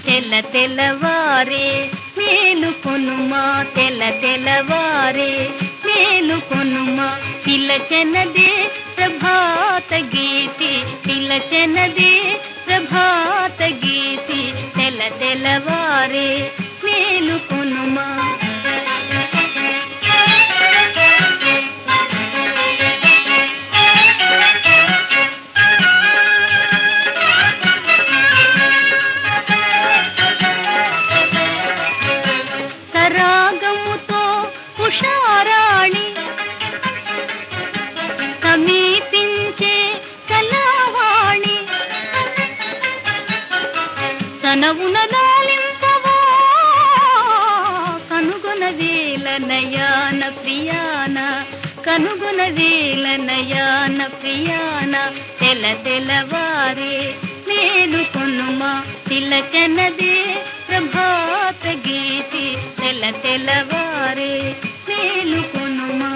తెల్ల తెల్లవారే మేలు కొనుమా తెల్ల తెల్లవారే మేలు కొనుమా పిలచెనదే ప్రభాత గీతి పిలచెనదే ప్రభాత గీతి తెల్ల తెల్లవారే మేలు కొనుమా సరాగముతో ఉషారాణి సమీపించే కళావాణి తనవున లాలింపవా కనుగొన వేల నయాన ప్రియాన కనుగొన వేల నయాన ప్రియాన తెల తెలవారే మేలు కొనుమా తిలచనదే ప్రభాత గీతి తెల తెలవారే మేలు కొనుమా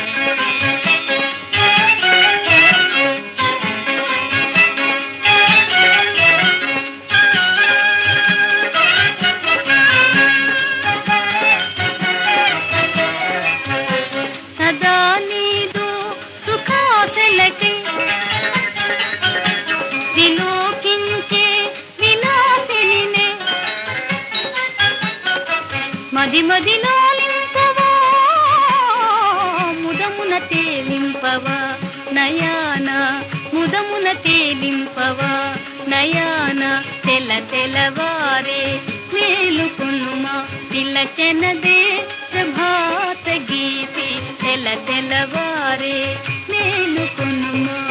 సదా నీదు సుఖాసలకి విలోకించే విలాసినినే మది మది లాలింపవా ముదమున తేలింపవా నయాన ముదమున తేలింపవా నయాన తెల తెలవారే మేలు కొనుమా పిల్లచెనదే ప్రభాత గీతి తెల తెలవారే మేలు కొనుమా